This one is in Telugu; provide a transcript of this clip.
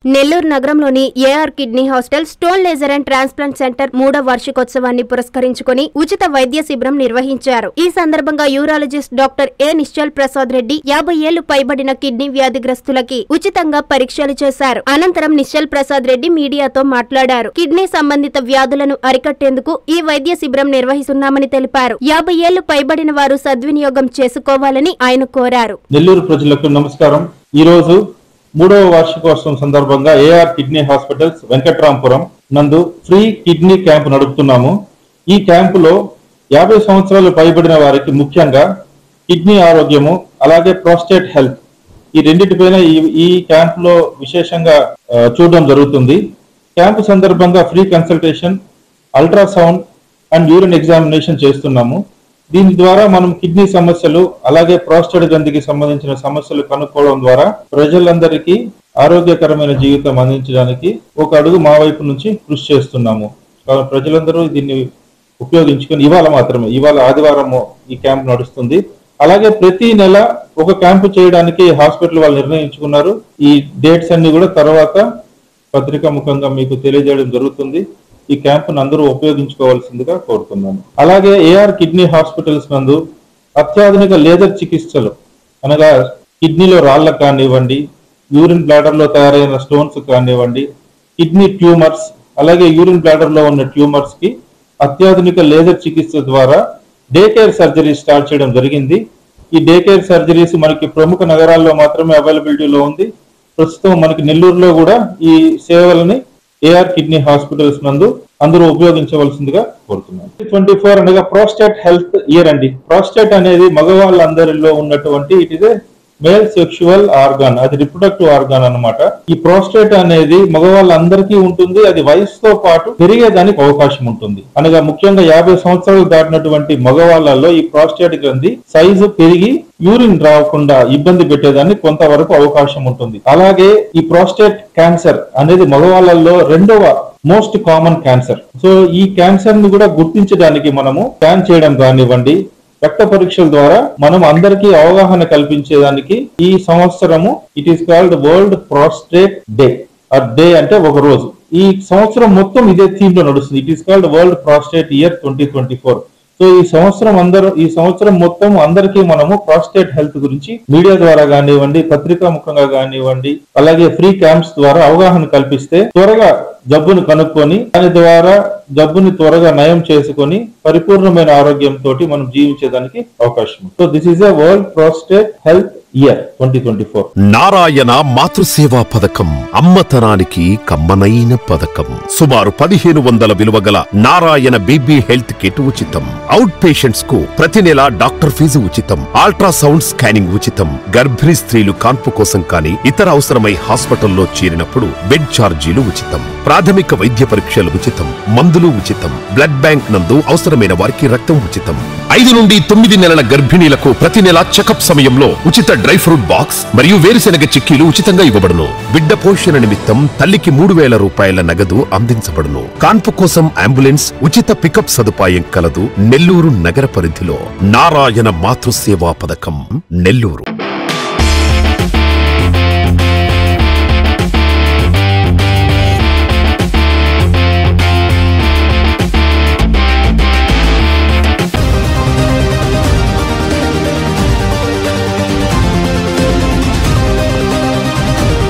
నెల్లూరు నగరంలోని AR kidney hostel stone laser and transplant centre మూడో వార్షికోత్సవాన్ని పురస్కరించుకుని ఉచిత వైద్య శిబిరం నిర్వహించారు ఈ సందర్భంగా urologist doctor A Nischal Prasad Reddy యాభై ఏళ్లు పైబడిన కిడ్నీ వ్యాధిగ్రస్తులకి ఉచితంగా పరీక్షలు చేశారు అనంతరం నిశ్చల్ ప్రసాద్ రెడ్డి మీడియాతో మాట్లాడారు కిడ్నీ సంబంధిత వ్యాధులను అరికట్టేందుకు ఈ వైద్య శిబిరం నిర్వహిస్తున్నామని తెలిపారు యాభై ఏళ్లు పైబడిన వారు సద్వినియోగం చేసుకోవాలని ఆయన కోరారు నెల్లూరు ప్రజలకు నమస్కారం ఈ రోజు మూడవ వార్షికోత్సవం సందర్భంగా ఏఆర్ కిడ్నీ హాస్పిటల్స్ వెంకట్రాంపురం నందు ఫ్రీ కిడ్నీ క్యాంప్ నడుపుతున్నాము ఈ క్యాంపులో యాభై సంవత్సరాలు పైబడిన వారికి ముఖ్యంగా కిడ్నీ ఆరోగ్యము అలాగే ప్రోస్టేట్ హెల్త్ ఈ రెండింటిపైన ఈ ఈ క్యాంప్ లో విశేషంగా ఆ, చూడడం జరుగుతుంది క్యాంపు సందర్భంగా free consultation ultrasound and urine examination చేస్తున్నాము దీని ద్వారా మనం కిడ్నీ సమస్యలు అలాగే ప్రోస్టేట్ గ్రంథికి సంబంధించిన సమస్యలు కనుక్కోవడం ద్వారా ప్రజలందరికీ ఆరోగ్యకరమైన జీవితం అందించడానికి ఒక అడుగు మా వైపు నుంచి కృషి చేస్తున్నాము కాబట్టి ప్రజలందరూ దీన్ని ఉపయోగించుకొని ఇవాళ మాత్రమే ఇవాళ ఆదివారం ఈ క్యాంప్ నడుస్తుంది అలాగే ప్రతి నెల ఒక క్యాంపు చేయడానికి హాస్పిటల్ వాళ్ళు నిర్ణయించుకున్నారు ఈ డేట్స్ అన్ని కూడా తర్వాత పత్రికా ముఖంగా మీకు తెలియజేయడం జరుగుతుంది ఈ క్యాంపును అందరూ ఉపయోగించుకోవాల్సిందిగా కోరుతున్నాను అలాగే ఏఆర్ కిడ్నీ హాస్పిటల్స్ నందు అత్యాధునిక లేజర్ చికిత్సలు అనగా కిడ్నీలో రాళ్ళకు కానివ్వండి యూరిన్ బ్లాడర్ లో తయారైన స్టోన్స్ కానివ్వండి కిడ్నీ ట్యూమర్స్ అలాగే యూరిన్ బ్లాడర్ లో ఉన్న ట్యూమర్స్ కి అత్యాధునిక లేజర్ చికిత్స ద్వారా డే కేర్ సర్జరీ స్టార్ట్ చేయడం జరిగింది ఈ డే కేర్ సర్జరీస్ మనకి ప్రముఖ నగరాల్లో మాత్రమే అవైలబిలిటీలో ఉంది ప్రస్తుతం మనకి నెల్లూరులో కూడా ఈ సేవలని ఏఆర్ కిడ్నీ హాస్పిటల్స్ నందు అందరూ ఉపయోగించవలసిందిగా కోరుతున్నాను ట్వంటీ ఫోర్ అనగా ప్రోస్టేట్ హెల్త్ ఇయర్ అండి ప్రోస్టేట్ అనేది మగవాళ్ళందరిలో ఉన్నటువంటి it is male sexual organ అది రిప్రొడక్టివ్ ఆర్గాన్ అన్నమాట ఈ ప్రోస్టేట్ అనేది మగవాళ్ళందరికీ ఉంటుంది అది వయసుతో పాటు పెరిగేదానికి అవకాశం ఉంటుంది అనగా ముఖ్యంగా యాభై సంవత్సరాలు దాటినటువంటి మగవాళ్ళలో ఈ ప్రోస్టేట్ గ్రంథి సైజు పెరిగి యూరిన్ రాకుండా ఇబ్బంది పెట్టేదానికి కొంతవరకు అవకాశం ఉంటుంది అలాగే ఈ ప్రోస్టేట్ క్యాన్సర్ అనేది మగవాళ్ళలో రెండవ మోస్ట్ కామన్ క్యాన్సర్ సో ఈ క్యాన్సర్ ని కూడా గుర్తించడానికి మనము స్కాన్ చేయడం కానివ్వండి రక్త పరీక్షల ద్వారా మనం అందరికీ అవగాహన కల్పించేదానికి ఈ సంవత్సరము it is called world prostate day ఆ డే అంటే ఒక రోజు ఈ సంవత్సరం మొత్తం ఇదే థీమ్ లో నడుస్తుంది it is called world prostate year twenty twenty four so ఈ సంవత్సరం అందరూ ఈ సంవత్సరం మొత్తం అందరికీ మనము ప్రాస్టేట్ హెల్త్ గురించి మీడియా ద్వారా కానివ్వండి పత్రికా ముఖంగా కానివ్వండి అలాగే ఫ్రీ క్యాంప్స్ ద్వారా అవగాహన కల్పిస్తే త్వరగా జబ్బును కనుక్కొని దాని ద్వారా జబ్బుని త్వరగా నయం చేసుకొని పరిపూర్ణమైన ఆరోగ్యంతో మనం జీవించేదానికి అవకాశం ఉంది. So this is a world prostate health year twenty twenty four Narayana మాతృసేవా పథకం అమ్మతనానికి కమ్మనైన పథకం సుమారు పదిహేను వందల విలువ గల నారాయణ బీబీ హెల్త్ కిట్ ఉచితం అవుట్ పేషెంట్స్ కు ప్రతి నెల డాక్టర్ ఫీజు ఉచితం అల్ట్రాసౌండ్ స్కానింగ్ ఉచితం గర్భిణీ స్త్రీలు కాన్పు కోసం కానీ ఇతర అవసరమై హాస్పిటల్లో చేరినప్పుడు బెడ్ ఛార్జీలు ఉచితం ప్రాథమిక వైద్య పరీక్షలు ఉచితం మందులు ఉచితం బ్లడ్ బ్యాంక్ నందు అవసరమైన వారికి రక్తం ఉచితం ఐదు నుండి తొమ్మిది నెలల గర్భిణీలకు ప్రతి నెల చెకప్ సమయంలో ఉచిత డ్రై ఫ్రూట్ బాక్స్ మరియు వేరుశెనగ చిక్కీలు ఉచితంగా ఇవ్వబడును బిడ్డ పోషణ నిమిత్తం తల్లికి మూడు వేల రూపాయల నగదు అందించబడును కాన్పు కోసం అంబులెన్స్ ఉచిత పికప్ సదుపాయం కలదు నెల్లూరు నగర పరిధిలో నారాయణ మాతృసేవా పథకం నెల్లూరు